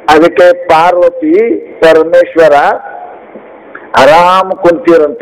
ಅದಕ್ಕೆ ಪಾರ್ವತಿ ಪರಮೇಶ್ವರ ಆರಾಮ್ ಕುಂತೀರಂತ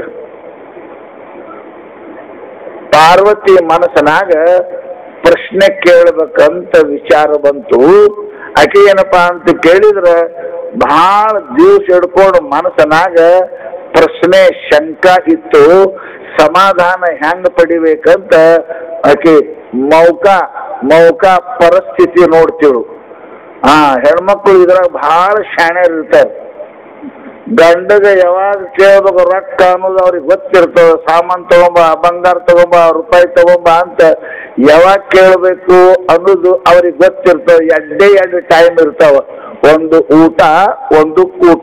ಪಾರ್ವತಿ ಮನಸ್ಸನಾಗ ಪ್ರಶ್ನೆ ಕೇಳ್ಬೇಕಂತ ವಿಚಾರ ಬಂತು ಆಕೆ ಏನಪ್ಪಾ ಅಂತ ಕೇಳಿದ್ರ ಬಹಳ ದಿವಸ ಹಿಡ್ಕೊಂಡು ಮನಸ್ಸನಾಗ ಪ್ರಶ್ನೆ ಶಂಕ ಇತ್ತು ಸಮಾಧಾನ ಹೆಂಗ್ ಪಡಿಬೇಕಂತ ಆಕೆ ಮೌಕ ಮೌಕ ಪರಿಸ್ಥಿತಿ ನೋಡ್ತಿರು ಹಾ ಹೆಣ್ಮಕ್ಳು ಇದ್ರಾಗ ಬಹಳ ಶಾಣ್ಯರ್ ಇರ್ತಾರೆ ಗಂಡಗ ಯಾವಾಗ ಕೇಳ್ಬೇಕು ರೊಕ್ಕ ಅನ್ನೋದು ಅವ್ರಿಗೆ ಗೊತ್ತಿರ್ತದ ಸಾಮಾನ್ ತಗೊಂಬ ಬಂಗಾರ ತಗೊಂಬ ರೂಪಾಯಿ ತಗೊಂಬ ಅಂತ ಯಾವಾಗ ಕೇಳಬೇಕು ಅನ್ನೋದು ಅವ್ರಿಗೆ ಗೊತ್ತಿರ್ತದ ಎಡ್ಡೆ ಎರಡು ಟೈಮ್ ಇರ್ತಾವ ಒಂದು ಊಟ ಒಂದು ಕೂಟ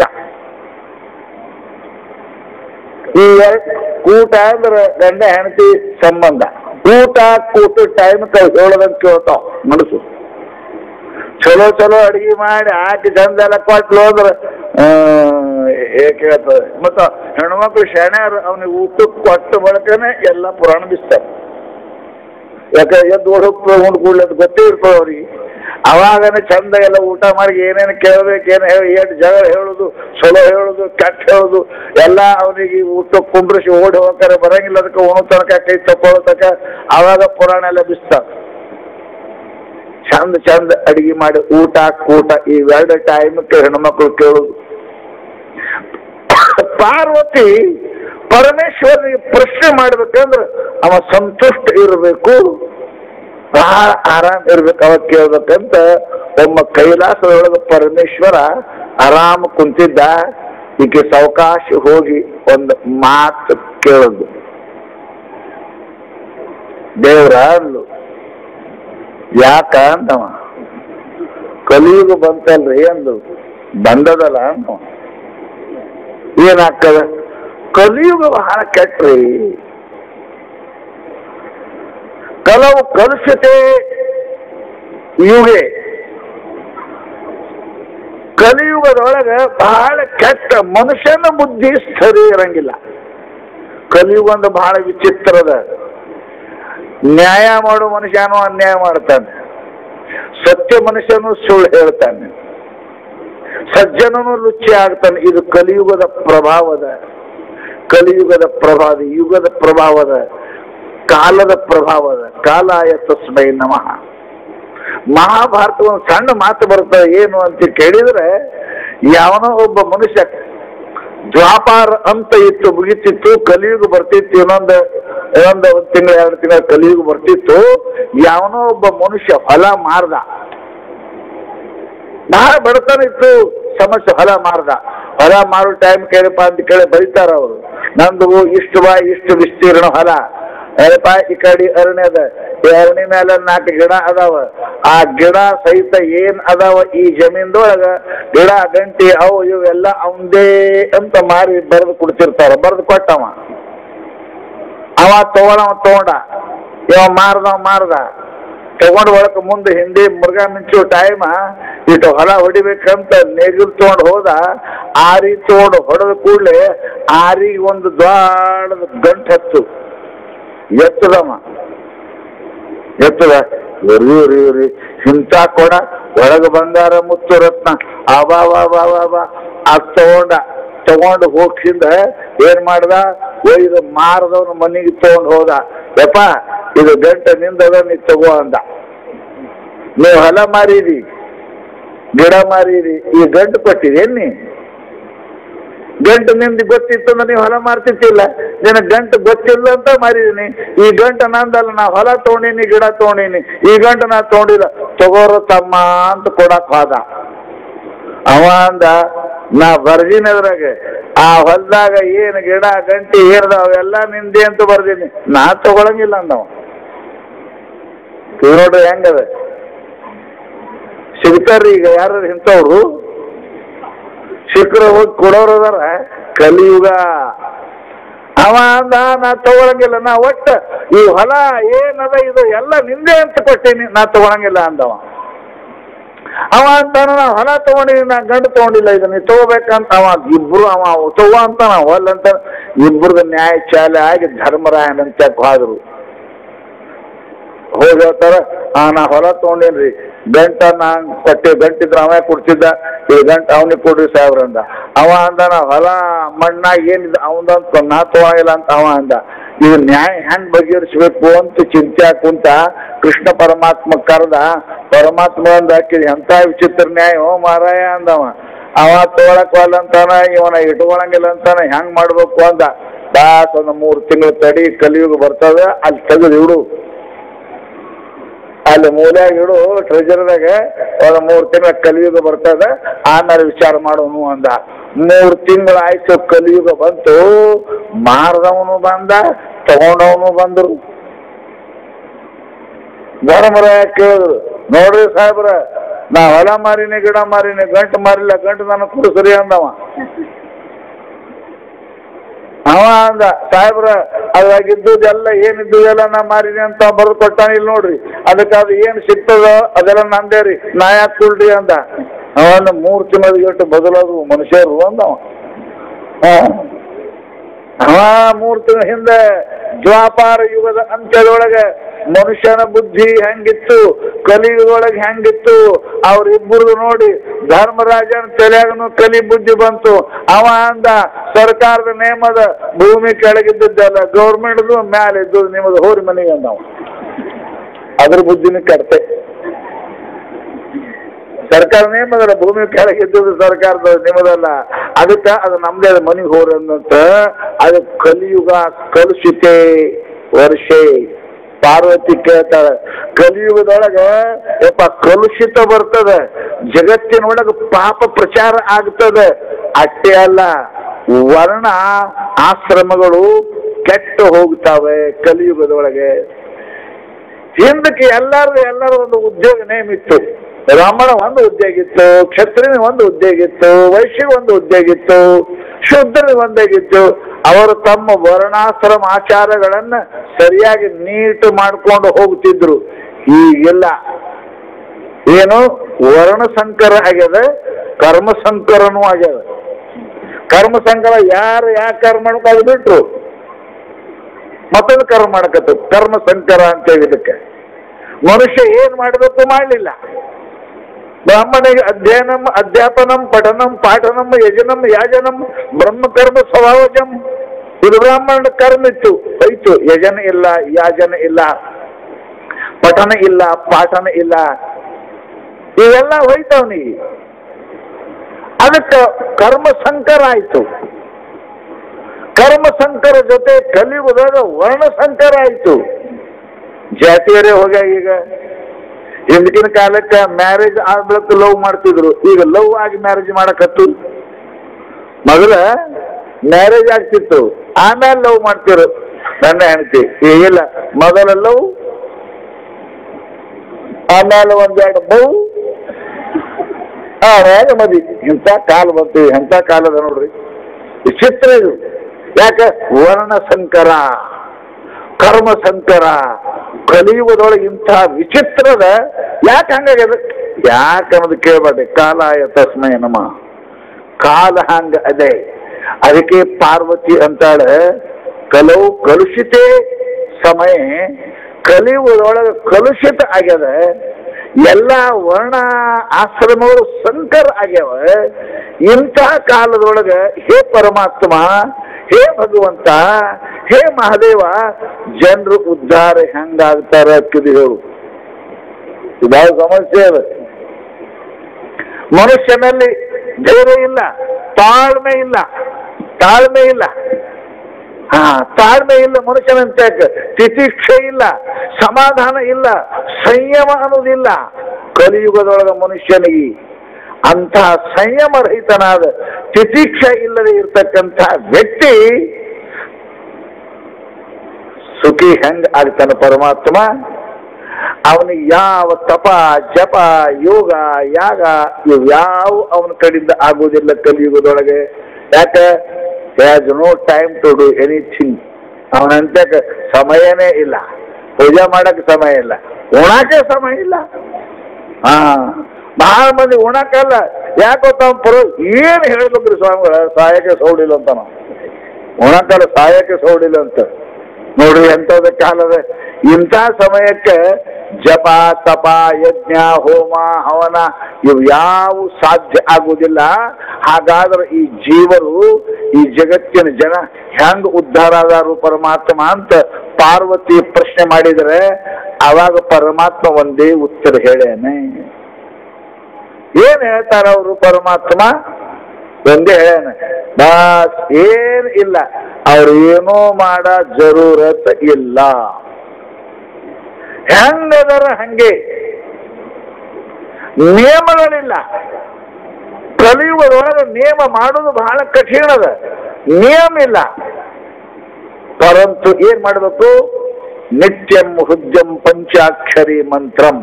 ಈ ಎರಡ್ ಕೂಟ ಅಂದ್ರೆ ಗಂಡ ಹೆಂಡತಿ ಸಂಬಂಧ ಊಟ ಕೂಟ ಟೈಮ್ ಹೇಳದಂತ ಕೇಳ್ತಾವ ಮನಸ್ಸು ಚಲೋ ಚಲೋ ಅಡಿಗೆ ಮಾಡಿ ಹಾಕಿ ಚಂದ ಎಲ್ಲ ಕೊಟ್ಲು ಅಂದ್ರೆ ಹೇಗೆ ಹೇಳ್ತದೆ ಮತ್ತು ಹೆಣ್ಮಕ್ಳು ಶಾಣ್ಯಾರು ಅವನಿಗೆ ಊಟಕ್ಕೆ ಕೊಟ್ಟ ಬಳಕನೆ ಎಲ್ಲ ಪುರಾಣ ಬಿಸ್ತಾರೆ ಯಾಕೆ ಎದ್ದು ಓಡೋಕ್ ಉಂಡು ಕೂಡಲೇ ಅದು ಗೊತ್ತೇ ಇರ್ತದೆ ಅವ್ರಿಗೆ ಅವಾಗನೇ ಚಂದ ಎಲ್ಲ ಊಟ ಮಾಡಿ ಏನೇನು ಕೇಳ್ಬೇಕು ಏನು ಹೇಳಿ ಏನು ಜಗಳ ಹೇಳೋದು ಚಲೋ ಹೇಳೋದು ಕೆಟ್ಟ ಹೇಳೋದು ಎಲ್ಲ ಅವನಿಗೆ ಊಟಕ್ಕೆ ಕುಂಡ್ರಿಸಿ ಓಡಿ ಹೋಗ್ತಾರೆ ಬರಂಗಿಲ್ಲ ಅದಕ್ಕೆ ಉಣು ತನಕ ಕೈ ತಕೊಳ್ಳೋ ತನಕ ಅವಾಗ ಪುರಾಣ ಎಲ್ಲ ಬಿಸ್ತಾರೆ ಚಂದ ಚಂದ ಅಡಿಗೆ ಮಾಡಿ ಊಟ ಕೂಟ ಇವೆರಡು ಟೈಮ್ಗೆ ಹೆಣ್ಮಕ್ಳು ಕೇಳುದು ಪಾರ್ವತಿ ಪರಮೇಶ್ವರನಿಗೆ ಪ್ರಶ್ನೆ ಮಾಡ್ಬೇಕಂದ್ರೆ ಅವ ಸಂತುಷ್ಟ ಇರಬೇಕು ಬಹಳ ಆರಾಮ್ ಇರ್ಬೇಕು ಅವ ಕೇಳ್ಬೇಕಂತ ಒಮ್ಮ ಕೈಲಾಸದೊಳಗೆ ಪರಮೇಶ್ವರ ಆರಾಮ್ ಕುಂತಿದ್ದ ಈಕೆ ಸಾವಕಾಶ ಹೋಗಿ ಒಂದು ಮಾತು ಕೇಳೋದು ದೇವ್ರ ಅಂದ್ಲು ಯಾಕ ಅಂತವ ಕಲಿಯುಗ ಬಂತಲ್ರಿ ಅಂದು ಬಂದದಲ್ಲ ಅಂತ ಏನಾಗ್ತದ ಕಲಿಯುಗ ಬಹಳ ಕೆಟ್ರಿ ಕಲವು ಕಲುಷತೆ ಯುಗೆ ಕಲಿಯುಗದೊಳಗ ಬಹಳ ಕೆಟ್ಟ ಮನುಷ್ಯನ ಬುದ್ಧಿ ಸರಿ ಇರಂಗಿಲ್ಲ ಕಲಿಯುಗ ಒಂದು ಬಹಳ ವಿಚಿತ್ರದ ನ್ಯಾಯ ಮಾಡೋ ಮನುಷ್ಯನೂ ಅನ್ಯಾಯ ಮಾಡ್ತಾನೆ ಸತ್ಯ ಮನುಷ್ಯನು ಸುಳ್ಳು ಹೇಳ್ತಾನೆ ಸಜ್ಜನನು ರುಚಿ ಆಗ್ತಾನೆ ಇದು ಕಲಿಯುಗದ ಪ್ರಭಾವದ ಕಲಿಯುಗದ ಪ್ರಭಾವ ಯುಗದ ಪ್ರಭಾವದ ಕಾಲದ ಪ್ರಭಾವದ ಕಾಲಾಯ ತಸ್ಮೈ ನಮಃ ಮಹಾಭಾರತ ಒಂದು ಸಣ್ಣ ಮಾತು ಬರ್ತದೆ ಏನು ಅಂತ ಕೇಳಿದ್ರೆ ಯಾವನೋ ಒಬ್ಬ ಮನುಷ್ಯ ದ್ವಾಪಾರ ಅಂತ ಇತ್ತು ಮುಗಿತಿತ್ತು ಕಲಿಯುಗ ಬರ್ತಿತ್ತು ಇನ್ನೊಂದು ಇನ್ನೊಂದು ಒಂದು ತಿಂಗಳು ಎರಡು ತಿಂಗಳ ಕಲಿಯುಗ ಬರ್ತಿತ್ತು ಯಾವನೋ ಒಬ್ಬ ಮನುಷ್ಯ ಹೊಲ ಮಾರ್ದ ಬಹಳ ಬಡತನ ಇತ್ತು ಸಮಸ್ಯೆ ಹೊಲ ಮಾರ್ದ ಹೊಲ ಮಾರೋ ಟೈಮ್ ಕೇಳಪ್ಪ ಅಂತ ಕೇಳಿ ಬೈತಾರ ಅವರು ನಂದು ಇಷ್ಟು ಬಾ ಇಷ್ಟು ವಿಸ್ತೀರ್ಣ ಹೊಲ ಏನಪ್ಪ ಈ ಕಡೆ ಅರಣ್ಯ ಅದ ಈ ಅರಣ್ಯ ಮೇಲೆ ನಾಲ್ಕು ಗಿಡ ಅದಾವ ಆ ಗಿಡ ಸಹಿತ ಏನ್ ಅದಾವ ಈ ಜಮೀನ್ದೊಳಗ ಗಿಡ ಗಂಟಿ ಅವು ಇವೆಲ್ಲ ಅವಂದೇ ಅಂತ ಮಾರಿ ಬರೆದು ಕೊಡ್ತಿರ್ತಾರ ಬರೆದು ಕೊಟ್ಟವ ಅವ ತಗೊಳವ ತಗೊಂಡ ಇವ ಮಾರ್ದವ ಮಾರ್ದ ತಗೊಂಡ್ ಒಳಕ ಮುಂದೆ ಹಿಂದೆ ಮುರ್ಗ ಮಿಂಚು ಟೈಮ ಇಟ್ಟು ಹೊಲ ಹೊಡಿಬೇಕಂತ ನೇಗಿಲ್ ತಗೊಂಡ್ ಹೋದ ಆರಿ ತಗೊಂಡು ಹೊಡೆದ ಕೂಡಲೇ ಆರಿಗೆ ಒಂದು ದೊಡ್ಡ ಗಂಟು ಹತ್ತು ಎತ್ತದಮ್ಮ ಎತ್ತದ ಒರಿ ಒರಿ ಒರಿ ಇಂಥ ಕೊಡ ಒಳಗ ಬಂಗಾರ ಮುತ್ತು ರತ್ನ ಅಬಾ ಬಾ ಬಾ ಬಾ ಬಾ ಅದ್ ತಗೊಂಡ ತಗೊಂಡು ಹೋಗ್ಸಿಂದ ಏನ್ ಮಾಡ್ದ ಒಯ್ದು ಮಾರದವನ ಮನೆಗೆ ತಗೊಂಡ್ ಹೋದ ಯಪ್ಪ ಇದು ಗಂಟೆ ನಿಂದದ ನೀ ತಗೋ ಅಂದ ನೀವು ಹೊಲ ಮಾರಿರಿ ಗಿಡ ಮಾರಿರಿ ಈ ಗಂಟು ಕೊಟ್ಟಿರಿ ನೀ ಗಂಟು ನಿಮ್ದು ಗೊತ್ತಿತ್ತು ಅಂದ್ರೆ ನೀವು ಹೊಲ ಮಾರ್ತಿತ್ತಿಲ್ಲ ನಿನ್ನ ಗಂಟು ಗೊತ್ತಿಲ್ಲ ಅಂತ ಮಾರಿದೀನಿ ಈ ಗಂಟು ನಂದಲ್ಲ ನಾ ಹೊಲ ತಗೊಂಡಿನಿ ಗಿಡ ತಗೊಂಡಿನಿ ಈ ಗಂಟು ನಾ ತಗೊಂಡಿಲ್ಲ ತಗೋರು ತಮ್ಮ ಅಂತ ಕೊಡಕ್ ಹೋದ ಅವ ಅಂದ ನಾ ಬರ್ದೀನಿ ಅದ್ರಾಗ ಆ ಹೊಲದಾಗ ಏನ್ ಗಿಡ ಗಂಟಿ ಏರ್ದಾವ ಎಲ್ಲ ನಿಂದೆ ಅಂತ ಬರ್ದೀನಿ ನಾ ತಗೊಳಂಗಿಲ್ಲ ಅಂದವ ಇವ್ ನೋಡ್ರಿ ಹೆಂಗದ ಸಿಗ್ತಾರ್ರಿ ಈಗ ಯಾರು ಇಂಥವ್ರು ಸಿಕ್ಕರು ಹೋಗಿ ಕೊಡೋರು ಅದಾರ ಕಲಿಯುಗ ಅವ ಅಂದ ನಾ ತಗೊಳಂಗಿಲ್ಲ ನಾ ಒಟ್ಟ ಈ ಹೊಲ ಏನದ ಇದು ಎಲ್ಲ ನಿಂದೆ ಅಂತ ಕೊಟ್ಟೀನಿ ನಾ ತಗೊಳಂಗಿಲ್ಲ ಅಂದವ ಅವ ಅಂತಾನ ನಾ ಹೊಲ ತಗೊಂಡಿನಿ ನಾ ಗಂಡು ತಗೊಂಡಿಲ್ಲ ಇದು ನೀ ತಗೋಬೇಕಂತ ಅವ ಇಬ್ರು ಅವ ತಗೋ ಅಂತ ನಾವು ಹೊಲ್ ಅಂತ ಇಬ್ರದ್ದು ನ್ಯಾಯ ಚಾಲೆ ಆಗಿ ಧರ್ಮರಾಯನ್ ಅಂತ ಹೋದ್ರು ಹೋಗಿ ಹೇಳ್ತಾರ ಆ ನಾ ಹೊಲ ತಗೊಂಡೇನ್ರಿ ಗಂಟನ್ನ ಕೊಟ್ಟೆ ಗಂಟಿದ್ರ ಅವ ಕೊಡ್ತಿದ್ದ ಈ ಗಂಟ ಅವನಿಗೆ ಕೊಡ್ರಿ ಸಾಹೇಬ್ರ ಅಂದ ಅವ ಅಂದನ ಹೊಲ ಮಣ್ಣ ಏನಿದೆ ಅವನಂತ ನಾ ತಗೊಳಗಿಲ್ಲ ಅಂತ ಅವ ಅಂದ ಇದು ನ್ಯಾಯ ಹೆಂಗ್ ಬಗೆಹರಿಸ್ಬೇಕು ಅಂತ ಚಿಂತೆ ಕುಂತ ಕೃಷ್ಣ ಪರಮಾತ್ಮ ಕರೆದ ಪರಮಾತ್ಮ ಅಂದ ಹಾಕಿದ ಎಂತ ವಿಚಿತ್ರ ನ್ಯಾಯ ಓ ಮಾರಾಯ ಅಂದವ ಅವ ತಗೊಳಕ್ ಅಂತಾನ ಇವನ ಇಟ್ಕೊಳಂಗಿಲ್ಲ ಅಂತಾನ ಹೆಂಗ್ ಮಾಡ್ಬೇಕು ಅಂದ ಬಾಸ್ ಒಂದು ಮೂರು ತಿಂಗಳು ತಡಿ ಕಲಿಯುಗ ಬರ್ತದ ಅಲ್ಲಿ ತೆಗೆದು ಇಡು ಅಲ್ಲಿ ಮೂಲ್ಯಾಗ ಇಡು ಟ್ರೆಜರ್ದಾಗ ಒಂದು ಮೂರು ತಿಂಗಳ ಕಲಿಯುಗ ಬರ್ತದ ಆಮೇಲೆ ವಿಚಾರ ಮಾಡೋನು ಅಂದ ಮೂರು ತಿಂಗಳು ಆಯ್ತು ಕಲಿಯುಗ ಬಂತು ಮಾರದವನು ಬಂದ ತಗೊಂಡವನು ಬಂದರು ಧರ್ಮರ ಕೇಳಿದ್ರು ನೋಡ್ರಿ ಸಾಹೇಬ್ರ ನಾ ಹೊಲ ಮಾರಿನಿ ಗಿಡ ಮಾರಿನಿ ಗಂಟು ಮಾರಿಲ್ಲ ಗಂಟು ನನಗೆ ಕೊಡಿಸ್ರಿ ಅಂದವ ಅವ ಅಂದ ಸಾಹೇಬ್ರ ಅದ್ರಾಗಿದ್ದುದೆಲ್ಲ ಏನಿದ್ದು ಎಲ್ಲ ನಾ ಮಾರಿನಿ ಅಂತ ಬರೆದು ಕೊಟ್ಟಾನ ಇಲ್ಲಿ ನೋಡ್ರಿ ಅದಕ್ಕೆ ಅದು ಏನು ಸಿಗ್ತದೋ ಅದೆಲ್ಲ ನಂದೇ ರೀ ನಾ ಯಾಕೆ ಕುಲ್ರಿ ಅಂದ ಅವನ್ನ ಮೂರು ತಿಂಗಳ ಗಂಟು ಬದಲಾದ್ರು ಮನುಷ್ಯರು ಅಂದವ ಹಾ ಅವ ಮೂರು ತಿಂಗಳ ಹಿಂದೆ ದ್ವಾಪಾರ ಯುಗದ ಅಂತ್ಯದೊಳಗೆ ಮನುಷ್ಯನ ಬುದ್ಧಿ ಹೆಂಗಿತ್ತು ಕಲಿಯುಗದೊಳಗೆ ಹೆಂಗಿತ್ತು ಅವ್ರಿಬ್ಬರು ನೋಡಿ ಧರ್ಮರಾಜನ ತಲೆಯಾಗನು ಕಲಿ ಬುದ್ಧಿ ಬಂತು ಅವ ಅಂದ ಸರ್ಕಾರದ ನೇಮದ ಭೂಮಿ ಕೆಳಗಿದ್ದದ್ದಲ್ಲ ಗೌರ್ಮೆಂಟ್ದು ಮ್ಯಾಲೆ ಇದ್ದು ನಿಮ್ಮದು ಹೋರಿ ಮನೆಗೆ ಅಂದವ ಅದ್ರ ಬುದ್ಧಿನ ಕಟ್ತೆ ಸರ್ಕಾರ ನೇಮದಲ್ಲ ಭೂಮಿ ಕೆಳಗಿದ್ದದ್ದು ಸರ್ಕಾರದ ನಿಮ್ಮದಲ್ಲ ಅದಕ್ಕೆ ಅದು ನಮ್ದೇ ಅದು ಮನೆಗೆ ಹೋರಿ ಅಂದಂತ ಅದು ಕಲಿಯುಗ ಕಲುಷಿತೆ ವರ್ಷೆ ಪಾರ್ವತಿ ಕೇಳ್ತಾಳೆ ಕಲಿಯುಗದೊಳಗೆ ಯಪ್ಪ ಕಲುಷಿತ ಬರ್ತದೆ ಜಗತ್ತಿನೊಳಗೆ ಪಾಪ ಪ್ರಚಾರ ಆಗ್ತದೆ ಅಷ್ಟೇ ಅಲ್ಲ ವರ್ಣ ಆಶ್ರಮಗಳು ಕೆಟ್ಟು ಹೋಗ್ತಾವೆ ಕಲಿಯುಗದೊಳಗೆ ಹಿಂದಕ್ಕೆ ಎಲ್ಲರೂ ಎಲ್ಲರೂ ಒಂದು ಉದ್ಯೋಗ ನೇಮ್ ಇತ್ತು ಬ್ರಾಹ್ಮಣ ಒಂದು ಉದ್ಯೋಗ ಇತ್ತು ಕ್ಷತ್ರಿಯ ಒಂದು ಉದ್ಯೋಗ ಇತ್ತು ವೈಶ್ಯ ಒಂದು ಉದ್ಯೋಗ ಇತ್ತು ಶೂದ್ರನಿಗೆ ಒಂದಾಗಿತ್ತು ಅವರು ತಮ್ಮ ವರ್ಣಾಶ್ರಮ ಆಚಾರಗಳನ್ನ ಸರಿಯಾಗಿ ನೀಟ್ ಮಾಡ್ಕೊಂಡು ಹೋಗ್ತಿದ್ರು ಈಗಿಲ್ಲ ಏನು ವರ್ಣ ಸಂಕರ ಆಗ್ಯದ ಕರ್ಮ ಸಂಕರನೂ ಆಗ್ಯದ ಕರ್ಮ ಸಂಕರ ಯಾರು ಯಾಕೆ ಕರ್ಮ ಮಾಡ್ಬೇಕು ಅದು ಬಿಟ್ರು ಮತ್ತೊಂದು ಕರ್ಮ ಮಾಡಕತ್ತು ಕರ್ಮ ಸಂಕರ ಅಂತ ಹೇಳಿ ಇದಕ್ಕೆ ಮನುಷ್ಯ ಏನ್ ಮಾಡಬೇಕು ಮಾಡಲಿಲ್ಲ ಬ್ರಾಹ್ಮಣಿಗೆ ಅಧ್ಯಯನಂ ಅಧ್ಯಾಪನಂ ಪಠನಂ ಪಾಠನಂ ಯಜನಂ ಯಾಜನಂ ಬ್ರಹ್ಮಕರ್ಮ ಸ್ವಭಾವಜಂ ಇದು ಬ್ರಾಹ್ಮಣ ಕರ್ಮ ಇತ್ತು ಹೋಯ್ತು ಯಜನ ಇಲ್ಲ ಯಾಜನ ಇಲ್ಲ ಪಠನ ಇಲ್ಲ ಪಾಠನ ಇಲ್ಲ ಇವೆಲ್ಲ ಹೋಯ್ತವನಿಗೆ ಅದಕ್ಕೆ ಕರ್ಮ ಸಂಕರ ಆಯ್ತು ಕರ್ಮ ಸಂಕರ ಜೊತೆ ಕಲಿಯುಗದಾಗ ವರ್ಣ ಸಂಕರ ಆಯ್ತು ಜಾತಿಯರೇ ಹೋಗ್ಯಾಗ ಈಗ ಹಿಂದಿನ ಕಾಲಕ್ಕೆ ಮ್ಯಾರೇಜ್ ಆಗ್ಬೇಕು ಲವ್ ಮಾಡ್ತಿದ್ರು ಈಗ ಲವ್ ಆಗಿ ಮ್ಯಾರೇಜ್ ಮಾಡಕತ್ತು ಮೊದಲ ಮ್ಯಾರೇಜ್ ಆಗ್ತಿತ್ತು ಆಮೇಲೆ ಲವ್ ಮಾಡ್ತಿರು ನನ್ನ ಹೆಂಡತಿ ಈಗಿಲ್ಲ ಮೊದಲ ಲವ್ ಆಮೇಲೆ ಒಂದೆರಡು ಬೌ ಆಮ್ಯಾಗ ಮದಿ ಇಂಥ ಕಾಲ ಬಂತು ಎಂಥ ಕಾಲದ ನೋಡ್ರಿ ವಿಚಿತ್ರ ಇದು ಯಾಕೆ ವರ್ಣ ಸಂಕರ ಕರ್ಮ ಸಂಕರ ಕಲಿಯುಗದೊಳಗೆ ಇಂಥ ವಿಚಿತ್ರದ ಯಾಕೆ ಹಂಗಾಗ್ಯದ ಯಾಕೆ ಅನ್ನೋದು ಕೇಳಬೇಡಿ ಕಾಲಾಯ ತಸ್ಮೈ ನಮ ಕಾಲ ಹಂಗ ಅದೇ ಅದಕ್ಕೆ ಪಾರ್ವತಿ ಅಂತಾಳೆ ಕಲವು ಕಲುಷಿತೇ ಸಮಯ ಕಲಿಯುಗದೊಳಗೆ ಕಲುಷಿತ ಆಗ್ಯದ ಎಲ್ಲ ವರ್ಣ ಆಶ್ರಮಗಳು ಸಂಕರ ಆಗ್ಯಾವ ಇಂತಹ ಕಾಲದೊಳಗೆ ಹೇ ಪರಮಾತ್ಮ ಹೇ ಭಗವಂತ ಹೇ ಮಹಾದೇವ ಜನರು ಉದ್ಧಾರ ಹೆಂಗಾಗ್ತಾರ ಅಕ್ಕಿದು ಹೇಳು ಇದಾವ ಸಮಸ್ಯೆ ಅದ ಮನುಷ್ಯನಲ್ಲಿ ಧೈರ್ಯ ಇಲ್ಲ ತಾಳ್ಮೆ ಇಲ್ಲ ತಾಳ್ಮೆ ಇಲ್ಲ ಹಾ ತಾಳ್ಮೆ ಇಲ್ಲ ಮನುಷ್ಯನಂತೆ ತಿತಿಕ್ಷೆ ಇಲ್ಲ ಸಮಾಧಾನ ಇಲ್ಲ ಸಂಯಮ ಅನ್ನೋದಿಲ್ಲ ಕಲಿಯುಗದೊಳಗ ಮನುಷ್ಯನಿಗೆ ಅಂತಹ ಸಂಯಮ ರಹಿತನಾದ ತಿತಿಕ್ಷೆ ಇಲ್ಲದೆ ಇರ್ತಕ್ಕಂಥ ವ್ಯಕ್ತಿ ಸುಖಿ ಹೆಂಗ್ ಆಗ್ತಾನ ಪರಮಾತ್ಮ ಅವನಿಗೆ ಯಾವ ತಪ ಜಪ ಯೋಗ ಯಾಗ ಇವು ಯಾವ ಅವನ ಕಡೆಯಿಂದ ಆಗುವುದಿಲ್ಲ ಕಲಿಯುಗದೊಳಗೆ ಯಾಕೆ has no time to do anything ಅವನಂತೆ ಸಮಯನೇ ಇಲ್ಲ ಪೂಜೆ ಮಾಡಕ್ಕೆ ಸಮಯ ಇಲ್ಲ ಉಣಕ್ಕೆ ಸಮಯ ಇಲ್ಲ ಹಾ ಬಹಳ ಮಂದಿ ಉಣಕ್ಕಲ್ಲ ಯಾಕೋ ತಾವು ಪರ ಏನು ಹೇಳ್ಬೇಕ್ರಿ ಸ್ವಾಮಿಗಳ ಸಹಾಯಕ್ಕೆ ಸೌಡಿಲ್ಲ ಅಂತ ನಾವು ಉಣಕ್ಕಲ್ಲ ಸಹಾಯಕ್ಕೆ ಸೌಡಿಲ್ಲ ಅಂತ ನೋಡ್ರಿ ಎಂಥದ ಕಾಲದ ಇಂಥ ಸಮಯಕ್ಕೆ ಜಪ ತಪ ಯಜ್ಞ ಹೋಮ ಹವನ ಇವು ಯಾವ ಸಾಧ್ಯ ಆಗುವುದಿಲ್ಲ ಹಾಗಾದ್ರೆ ಈ ಜೀವರು ಈ ಜಗತ್ತಿನ ಜನ ಹೆಂಗ್ ಉದ್ಧಾರ ಆದಾರು ಪರಮಾತ್ಮ ಅಂತ ಪಾರ್ವತಿ ಪ್ರಶ್ನೆ ಮಾಡಿದರೆ ಅವಾಗ ಪರಮಾತ್ಮ ಒಂದೇ ಉತ್ತರ ಹೇಳೇನೆ ಏನ್ ಹೇಳ್ತಾರ ಅವರು ಪರಮಾತ್ಮ ಒಂದೇ ಹೇಳ್ಯಾನ ಬಸ್ ಏನ್ ಇಲ್ಲ ಅವ್ರು ಏನೂ ಮಾಡ ಜರೂರತ್ ಇಲ್ಲ ಹೆಂಗದರ ಹಂಗೆ ನಿಯಮಗಳಿಲ್ಲ ಕಲಿಯುಗದೊಳಗೆ ನಿಯಮ ಮಾಡೋದು ಬಹಳ ಕಠಿಣ ಅದ ನಿಯಮ ಇಲ್ಲ ಪರಂತು ಏನ್ ಮಾಡಬೇಕು ನಿತ್ಯಂ ಹೃದ್ಯಂ ಪಂಚಾಕ್ಷರಿ ಮಂತ್ರಂ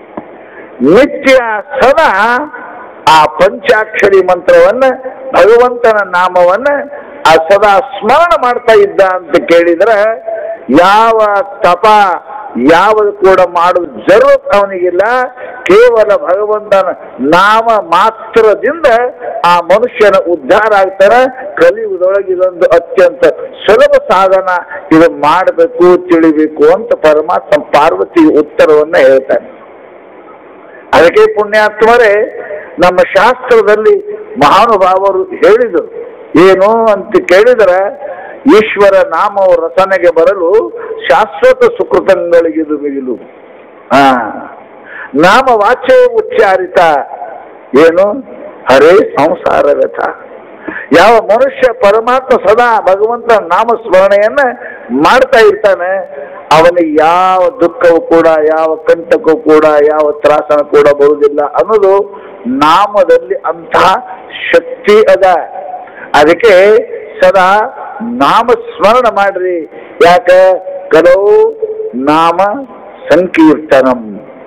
ನಿತ್ಯ ಸದಾ ಆ ಪಂಚಾಕ್ಷರಿ ಮಂತ್ರವನ್ನ ಭಗವಂತನ ನಾಮವನ್ನ ಆ ಸದಾ ಸ್ಮರಣ ಮಾಡ್ತಾ ಇದ್ದ ಅಂತ ಕೇಳಿದ್ರೆ ಯಾವ ತಪ ಯಾವುದು ಕೂಡ ಮಾಡೋದು ಜರೂರತ್ ಅವನಿಗಿಲ್ಲ ಕೇವಲ ಭಗವಂತನ ನಾಮ ಮಾತ್ರದಿಂದ ಆ ಮನುಷ್ಯನ ಉದ್ಧಾರ ಆಗ್ತಾನೆ ಕಲಿಯುಗದೊಳಗೆ ಇದೊಂದು ಅತ್ಯಂತ ಸುಲಭ ಸಾಧನ ಇದು ಮಾಡಬೇಕು ತಿಳಿಬೇಕು ಅಂತ ಪರಮಾತ್ಮ ಪಾರ್ವತಿ ಉತ್ತರವನ್ನ ಹೇಳ್ತಾನೆ ಅದಕ್ಕೆ ಪುಣ್ಯಾತ್ಮರೇ ನಮ್ಮ ಶಾಸ್ತ್ರದಲ್ಲಿ ಮಹಾನುಭಾವರು ಹೇಳಿದರು ಏನು ಅಂತ ಕೇಳಿದರೆ ಈಶ್ವರ ನಾಮವು ರಸನೆಗೆ ಬರಲು ಶಾಶ್ವತ ಸುಕೃತಗಳಿಗಿದು ಮಿಗಿಲು ಹಾ ನಾಮ ವಾಚ್ಯ ಉಚ್ಚಾರಿತ ಏನು ಹರೇ ಸಂಸಾರ ವ್ಯಥ ಯಾವ ಮನುಷ್ಯ ಪರಮಾತ್ಮ ಸದಾ ಭಗವಂತ ನಾಮ ಸ್ಮರಣೆಯನ್ನ ಮಾಡ್ತಾ ಇರ್ತಾನೆ ಅವನಿಗೆ ಯಾವ ದುಃಖವೂ ಕೂಡ ಯಾವ ಕಂಟಕವೂ ಕೂಡ ಯಾವ ತ್ರಾಸನ ಕೂಡ ಬರುವುದಿಲ್ಲ ಅನ್ನೋದು ನಾಮದಲ್ಲಿ ಅಂತಹ ಶಕ್ತಿ ಅದ ಅದಕ್ಕೆ ಸದಾ ನಾಮ ಸ್ಮರಣ ಮಾಡ್ರಿ ಯಾಕೆ ಕೆಲವು ನಾಮ ಸಂಕೀರ್ತನಂ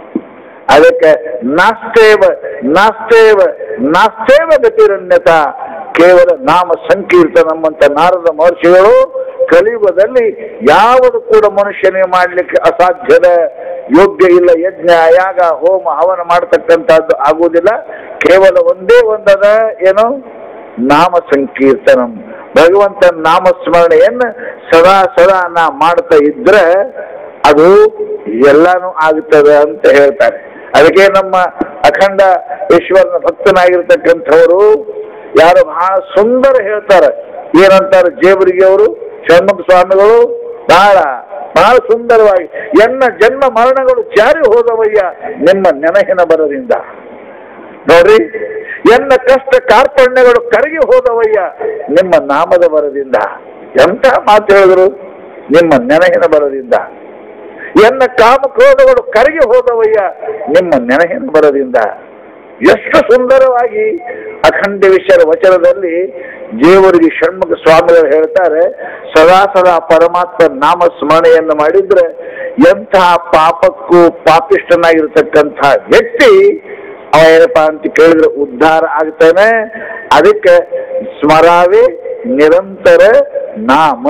ಅದಕ್ಕೆ ನಾಸ್ತೇವ ನಾಸ್ತೇವ ನಾಸ್ತೇವ ಗತಿರಣ್ಯತ ಕೇವಲ ನಾಮ ಸಂಕೀರ್ತನಂ ಅಂತ ನಾರದ ಮಹರ್ಷಿಗಳು ಕಲಿಯುಗದಲ್ಲಿ ಯಾವುದು ಕೂಡ ಮನುಷ್ಯನಿಗೆ ಮಾಡಲಿಕ್ಕೆ ಅಸಾಧ್ಯದ ಯೋಗ್ಯ ಇಲ್ಲ ಯಜ್ಞ ಯಾಗ ಹೋಮ ಹವನ ಮಾಡತಕ್ಕಂಥದ್ದು ಆಗುವುದಿಲ್ಲ ಕೇವಲ ಒಂದೇ ಒಂದದ ಏನು ನಾಮ ಸಂಕೀರ್ತನಂ ಭಗವಂತನ ನಾಮಸ್ಮರಣೆಯನ್ನ ಸದಾ ಸದಾ ನಾ ಮಾಡ್ತಾ ಇದ್ರೆ ಅದು ಎಲ್ಲಾನು ಆಗುತ್ತದೆ ಅಂತ ಹೇಳ್ತಾರೆ ಅದಕ್ಕೆ ನಮ್ಮ ಅಖಂಡ ಈಶ್ವರನ ಭಕ್ತನಾಗಿರ್ತಕ್ಕಂಥವರು ಯಾರು ಬಹಳ ಸುಂದರ ಹೇಳ್ತಾರೆ ಏನಂತಾರೆ ಜೇಬರಿಗೆ ಅವರು ಷಣ್ಮುಖ ಸ್ವಾಮಿಗಳು ಬಹಳ ಬಹಳ ಸುಂದರವಾಗಿ ಎನ್ನ ಜನ್ಮ ಮರಣಗಳು ಜಾರಿ ಹೋದವಯ್ಯ ನಿಮ್ಮ ನೆನಹಿನ ಬರದಿಂದ ನೋಡ್ರಿ ಎನ್ನ ಕಷ್ಟ ಕಾರ್ಪಣ್ಯಗಳು ಕರಗಿ ಹೋದವಯ್ಯ ನಿಮ್ಮ ನಾಮದ ಬರದಿಂದ ಎಂತ ಮಾತು ಹೇಳಿದ್ರು ನಿಮ್ಮ ನೆನಹಿನ ಬರದಿಂದ ಎನ್ನ ಕಾಮಕ್ರೋಧಗಳು ಕರಗಿ ಹೋದವಯ್ಯ ನಿಮ್ಮ ನೆನಹಿನ ಬರದಿಂದ ಎಷ್ಟು ಸುಂದರವಾಗಿ ಅಖಂಡೇಶ್ವರ ವಚನದಲ್ಲಿ ದೇವರಿಗೆ ಷಣ್ಮುಖ ಸ್ವಾಮಿಗಳು ಹೇಳ್ತಾರೆ ಸದಾ ಸದಾ ಪರಮಾತ್ಮ ನಾಮ ಸ್ಮರಣೆಯನ್ನು ಮಾಡಿದ್ರೆ ಎಂತಹ ಪಾಪಕ್ಕೂ ಪಾಪಿಷ್ಟನಾಗಿರ್ತಕ್ಕಂಥ ವ್ಯಕ್ತಿ ಅವ ಏನಪ್ಪ ಅಂತ ಕೇಳಿದ್ರೆ ಉದ್ಧಾರ ಆಗ್ತಾನೆ ಅದಕ್ಕೆ ಸ್ಮರಾವೆ ನಿರಂತರ ನಾಮ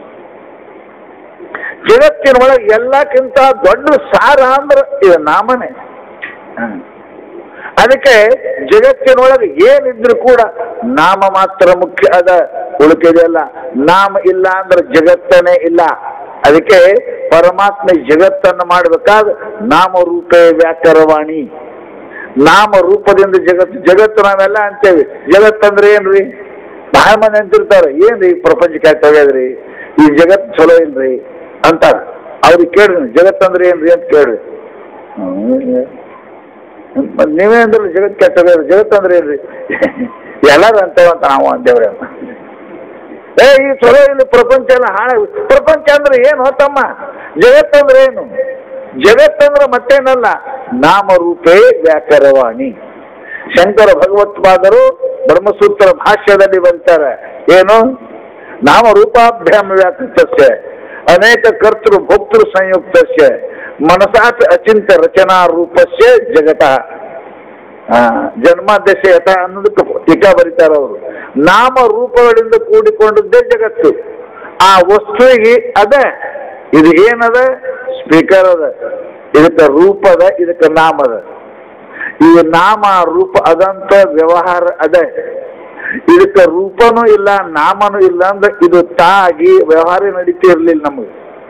ಜಗತ್ತಿನೊಳಗೆ ಎಲ್ಲಕ್ಕಿಂತ ದೊಡ್ಡ ಸಾರ ಅಂದ್ರೆ ಇದು ನಾಮನೇ ಹ. ಅದಕ್ಕೆ ಜಗತ್ತಿನೊಳಗೆ ಏನಿದ್ರು ಕೂಡ ನಾಮ ಮಾತ್ರ ಮುಖ್ಯ ಅದ ಉಳಿಕೆದೆಲ್ಲ ನಾಮ ಇಲ್ಲ ಅಂದ್ರೆ ಜಗತ್ತನೇ ಇಲ್ಲ ಅದಕ್ಕೆ ಪರಮಾತ್ಮ ಜಗತ್ತನ್ನು ಮಾಡಬೇಕಾದ್ರೆ ನಾಮರೂಪೇ ವ್ಯಾಕರವಾಣಿ ನಾಮ ರೂಪದಿಂದ ಜಗತ್ತು ಜಗತ್ತು ನಾವೆಲ್ಲ ಅಂತೇವೆ ಜಗತ್ತಂದ್ರೆ ಏನ್ರಿ ಬಹಳ ಮಂದಿ ಅಂತಿರ್ತಾರೆ ಏನ್ರಿ ಪ್ರಪಂಚಕ್ಕೆ ಯಾಕೆ ತೆಗೆದ್ರಿ ಈ ಜಗತ್ತು ಚಲೋ ಇಲ್ರಿ ಅಂತಾರ ಅವ್ರಿಗೆ ಕೇಳ್ರಿ ಜಗತ್ತಂದ್ರೆ ಏನ್ರಿ ಅಂತ ಕೇಳ್ರಿ ಹ್ಮ್. ಮತ್ತ್ ನೀವೇ ಅಂದ್ರೆ ಜಗತ್ ಕೆಟ್ಟದ ಜಗತ್ತಂದ್ರೆ ಏನ್ರಿ ಎಲ್ಲರೂ ಅಂತೇವಂತ ನಾವು ಅಂತೇವ್ರಿ ಅಂತ ಏ ಈ ಚಲೋ ಇಲ್ಲಿ ಪ್ರಪಂಚ ಎಲ್ಲ ಹಾಳ ಪ್ರಪಂಚ ಅಂದ್ರೆ ಏನು ತಮ್ಮ ಜಗತ್ತಂದ್ರೆ ಏನು ಜಗತ್ತಂದ್ರೆ ಮತ್ತೇನಲ್ಲ ನಾಮರೂಪೇ ವ್ಯಾಕರವಾಣಿ ಶಂಕರ ಭಗವತ್ಪಾದರು ಬ್ರಹ್ಮಸೂತ್ರ ಭಾಷ್ಯದಲ್ಲಿ ಬರೀತಾರೆ ಏನು ನಾಮರೂಪಾಭ್ಯಾಮ ವ್ಯಾಕೃತಸ್ಯ ಅನೇಕ ಕರ್ತೃ ಭೋಕ್ತೃ ಸಂಯುಕ್ತಸ್ಯ ಮನಸಾತ್ ಅಚಿಂತ ರಚನಾ ರೂಪಸ್ಯ ಜಗತಃ ಆ, ಜನ್ಮಾದ್ಯಶ ಯಥ ಅನ್ನೋದಕ್ಕೆ ಟೀಕಾ ಬರೀತಾರ ಅವರು ನಾಮ ರೂಪಗಳಿಂದ ಕೂಡಿಕೊಂಡದ್ದೇ ಜಗತ್ತು ಆ ವಸ್ತುವಿಗೆ ಅದೇ ಇದು ಏನದ ಸ್ಪೀಕರ್ ಅದ ಇದಕ್ಕೆ ರೂಪದ ಇದಕ್ಕೆ ನಾಮದ ಈ ನಾಮ ರೂಪ ಅದಂತ ವ್ಯವಹಾರ ಅದೇ ಇದಕ್ಕೆ ರೂಪನೂ ಇಲ್ಲ ನಾಮನೂ ಇಲ್ಲ ಅಂದ್ರೆ ಇದು ತಾಗಿ ವ್ಯವಹಾರ ನಡೀತಿರ್ಲಿಲ್ಲ ನಮಗೆ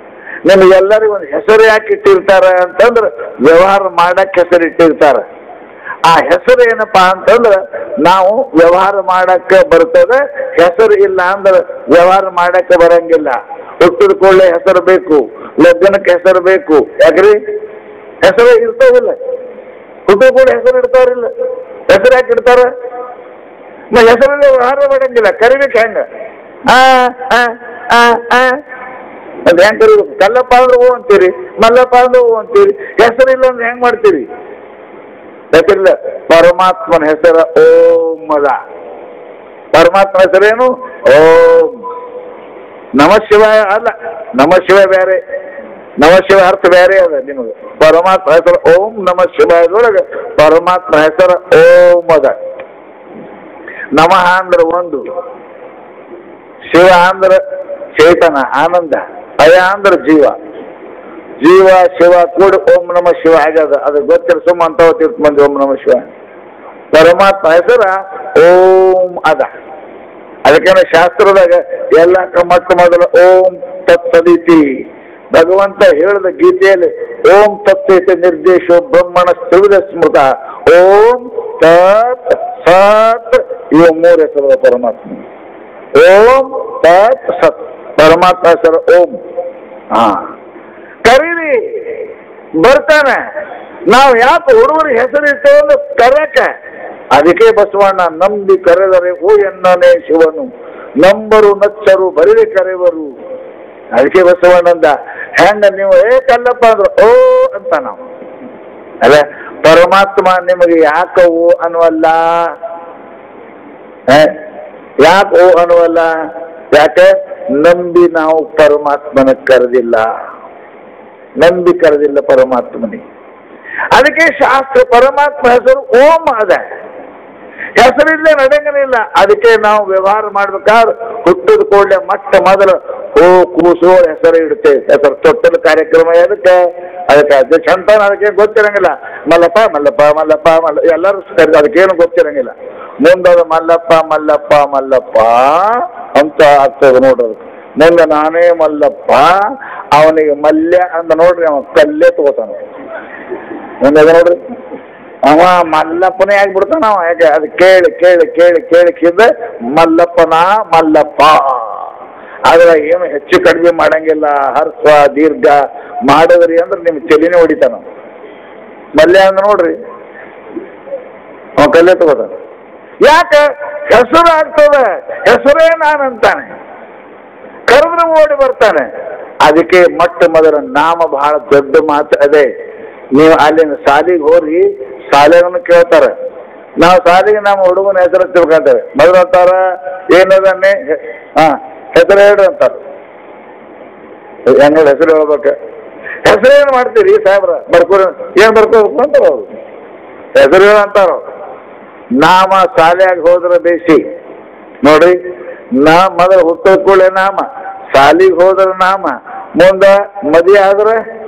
ನಿಮಗೆಲ್ಲರಿಗೂ ಒಂದು ಹೆಸರು ಯಾಕೆ ಇಟ್ಟಿರ್ತಾರೆ ಅಂತಂದ್ರೆ ವ್ಯವಹಾರ ಮಾಡಕ್ಕೆ ಹೆಸರು ಇಟ್ಟಿರ್ತಾರೆ ಆ ಹೆಸರು ಏನಪ್ಪಾ ಅಂತಂದ್ರೆ ನಾವು ವ್ಯವಹಾರ ಮಾಡಕ್ಕೆ ಬರ್ತದೆ ಹೆಸರು ಇಲ್ಲ ಅಂದ್ರೆ ವ್ಯವಹಾರ ಮಾಡಕ್ಕೆ ಬರಂಗಿಲ್ಲ ಹುಟ್ಟಿದ ಕೂಡಲೇ ಹೆಸರು ಬೇಕು ಲಗ್ನಕ್ಕೆ ಹೆಸರು ಬೇಕು ಯಾಕ್ರಿ ಹೆಸರು ಇರ್ತಾವಿಲ್ಲ ಹುಟ್ಟಿದ ಕೂಡ ಹೆಸರು ಇಡ್ತಾರಿಲ್ಲ ಹೆಸರು ಯಾಕೆ ಇಡ್ತಾರ ಮ ಹೆಸರಲ್ಲಿ ವ್ಯವಹಾರ ಮಾಡಂಗಿಲ್ಲ ಕರಿಬೇಕು ಹೆಂಗ ಆ ಆ ಆ ಆ ಅದು ಹೆಂಗ್ ಕರಿಬೇಕು ಕಲ್ಲಪ್ಪ ಅಂದ್ರೆ ಹೂ ಅಂತೀರಿ ಮಲ್ಲಪ್ಪ ಅಂದ್ರೆ ಹೂ ಅಂತೀರಿ ಹೆಸರಿಲ್ಲ ಅಂದ್ರೆ ಹೆಂಗ್ ಮಾಡ್ತೀರಿ ಯಾಕಿಲ್ಲ ಪರಮಾತ್ಮನ ಹೆಸರ ಓಂ ಅದ ಪರಮಾತ್ಮನ ಹೆಸರೇನು ಓಂ ನಮ ಶಿವಾಯ ಅಲ್ಲ ನಮ ಶಿವ ಬೇರೆ ನಮ ಶಿವ ಅರ್ಥ ಬೇರೆ ಅದ ನಿಮಗೆ ಪರಮಾತ್ಮ ಹೆಸರು ಓಂ ನಮ ಶಿವಾಯದೊಳಗೆ ಪರಮಾತ್ಮ ಹೆಸರ ಓಂ ಅದ ನಮಃ ಅಂದ್ರೆ ಒಂದು ಶಿವ ಅಂದ್ರೆ ಚೇತನ ಆನಂದ ಅಯ ಅಂದ್ರೆ ಜೀವ ಜೀವ ಶಿವ ಕೂಡ ಓಂ ನಮ ಶಿವ ಆಗ್ಯದ ಅದು ಗೊತ್ತಿರ ಸುಮ್ಮ ಅಂತ ತೀರ್ಥ ಮಂದಿ ಓಂ ನಮ ಶಿವ ಪರಮಾತ್ಮ ಹೆಸರ ಓಂ ಅದ ಅದಕ್ಕೇನ ಶಾಸ್ತ್ರದಾಗ ಎಲ್ಲ ಮೊಟ್ಟ ಮೊದಲು ಓಂ ತತ್ಸದಿತಿ ಭಗವಂತ ಹೇಳಿದ ಗೀತೆಯಲ್ಲಿ ಓಂ ತತ್ಸೈತೆ ನಿರ್ದೇಶ ಬ್ರಹ್ಮಣ ತ್ರಿವಿಧ ಸ್ಮೃತ ಓಂ ತತ್ ಸತ್ ಇವು ಮೂರು ಹೆಸರು ಪರಮಾತ್ಮ ಓಂ ತತ್ ಸತ್ ಪರಮಾತ್ಮ ಹೆಸರು ಓಂ ಹಾ ಕರೀರಿ ಬರ್ತಾನೆ ನಾವು ಯಾಕೆ ಹುಡುಗರ ಹೆಸರು ಇರ್ತೇವೆ ಅಂದ್ರೆ ಕರೆಯಕ್ಕೆ ಅದಕ್ಕೆ ಬಸವಣ್ಣ ನಂಬಿ ಕರೆದರೆ ಓ ಎನ್ನನೇ ಶಿವನು ನಂಬರು ನಚ್ಚರು ಬರಿದೆ ಕರೆವರು ಅದಕ್ಕೆ ಬಸವಣ್ಣಂದ ಹೆಂಗ ನೀವು ಏ ಕಲ್ಲಪ್ಪ ಅಂದ್ರು ಓ ಅಂತ ನಾವು ಅಲ್ಲ ಪರಮಾತ್ಮ ನಿಮಗೆ ಯಾಕ ಓ ಅನ್ನುವಲ್ಲ ಯಾಕೆ ಓ ಅನ್ನುವಲ್ಲ ಯಾಕೆ ನಂಬಿ ನಾವು ಪರಮಾತ್ಮನ ಕರೆದಿಲ್ಲ ನಂಬಿ ಕರೆದಿಲ್ಲ ಪರಮಾತ್ಮನಿಗೆ ಅದಕ್ಕೆ ಶಾಸ್ತ್ರ ಪರಮಾತ್ಮ ಹೆಸರು ಓಂ ಅದ ಹೆಸರಿಲ್ಲೇ ನಡೆಯಂಗಿಲ್ಲ ಅದಕ್ಕೆ ನಾವು ವ್ಯವಹಾರ ಮಾಡ್ಬೇಕಾದ್ರೆ ಹುಟ್ಟಿದ ಕೂಡಲೇ ಮೊಟ್ಟ ಮೊದಲು ಹೋ ಕೂಸು ಹೆಸರು ಇಡುತ್ತೆ ಹೆಸರು ತೊಟ್ಟಲು ಕಾರ್ಯಕ್ರಮ ಅದಕ್ಕೆ ಅದಕ್ಕೆ ಅಧ್ಯಕ್ಷ ಅಂತ ಅದಕ್ಕೆ ಗೊತ್ತಿರಂಗಿಲ್ಲ ಮಲ್ಲಪ್ಪ ಮಲ್ಲಪ್ಪ ಮಲ್ಲಪ್ಪ ಮಲ್ಲ ಎಲ್ಲರೂ ಕರೀತಾರೆ. ಅದಕ್ಕೇನು ಗೊತ್ತಿರಂಗಿಲ್ಲ ಮುಂದದ ಮಲ್ಲಪ್ಪ ಮಲ್ಲಪ್ಪ ಮಲ್ಲಪ್ಪ ಅಂತ ಆಗ್ತದೆ ನೋಡೋದು ಮುಂದೆ ನಾನೇ ಮಲ್ಲಪ್ಪ ಅವನಿಗೆ ಮಲ್ಯ ಅಂತ ನೋಡ್ರಿ ಅವ ಕಲ್ಲೇ ತಗೋತಾನ ಮುಂದೆ ಅದ ನೋಡ್ರಿ ಅವ ಮಲ್ಲಪ್ಪನೇ ಆಗ್ಬಿಡ್ತಾನ ಅವ ಯಾಕೆ ಅದು ಕೇಳಿ ಕೇಳಿ ಕೇಳಿ ಕೇಳಿ ಕೇಳಿದ್ರೆ ಮಲ್ಲಪ್ಪನ ಮಲ್ಲಪ್ಪ ಆದ್ರೆ ಏನು ಹೆಚ್ಚು ಕಡಿಮೆ ಮಾಡಂಗಿಲ್ಲ ಹರ್ಸ್ವ ದೀರ್ಘ ಮಾಡಿದ್ರಿ ಅಂದ್ರೆ ನಿಮ್ ತಲೆನೇ ಹೊಡಿತಾನ ಮಲ್ಯ ಅಂದ ನೋಡ್ರಿ ಅವ ಕಲ್ಲೇ ತಗೋತಾನ ಯಾಕೆ ಹೆಸರು ಆಗ್ತದೆ ಹೆಸರೇ ನಾನಂತಾನೆ ಕರೆದ್ರೆ ಓಡಿ ಬರ್ತಾನೆ ಅದಕ್ಕೆ ಮೊಟ್ಟ ಮೊದಲ ನಾಮ ಬಹಳ ದೊಡ್ಡ ಮಾತು ಅದೇ ನೀವು ಅಲ್ಲಿನ ಸಾಲಿಗೆ ಹೋಗಿ ಶಾಲೆಗಳನ್ನು ಕೇಳ್ತಾರೆ ನಾವು ಸಾಲಿಗೆ ನಮ್ಮ ಹುಡುಗನ ಹೆಸರು ತಿಳ್ಕೊಂತೇವೆ ಮೊದಲು ಅಂತಾರ ಏನದನ್ನೇ ಹಾ ಹೆಸರು ಹೇಳ್ರಿ ಅಂತಾರೆ ಹೆಂಗ ಹೆಸರು ಹೇಳ್ಬೇಕು ಹೆಸರು ಏನು ಮಾಡ್ತೀರಿ ಸಾಹೇಬ್ರ ಬರ್ಕೋರಿ ಏನ್ ಬರ್ಕೋಬೇಕು ಅಂತಾರ ಅವ್ರು ಹೆಸರು ಹೇಳ ಅಂತಾರ ಅವ್ರು. ನಾಮ ಶಾಲೆಯಾಗಿ ಹೋದ್ರೆ ಬೇಸಿ ನೋಡಿ ನಾ ಮೊದಲು ಹುಟ್ಟದ ಕೂಡಲೇ ನಾಮ ಶಾಲಿಗೆ ಹೋದ್ರೆ ನಾಮ ಮುಂದೆ ಮದುವೆ ಆದ್ರೆ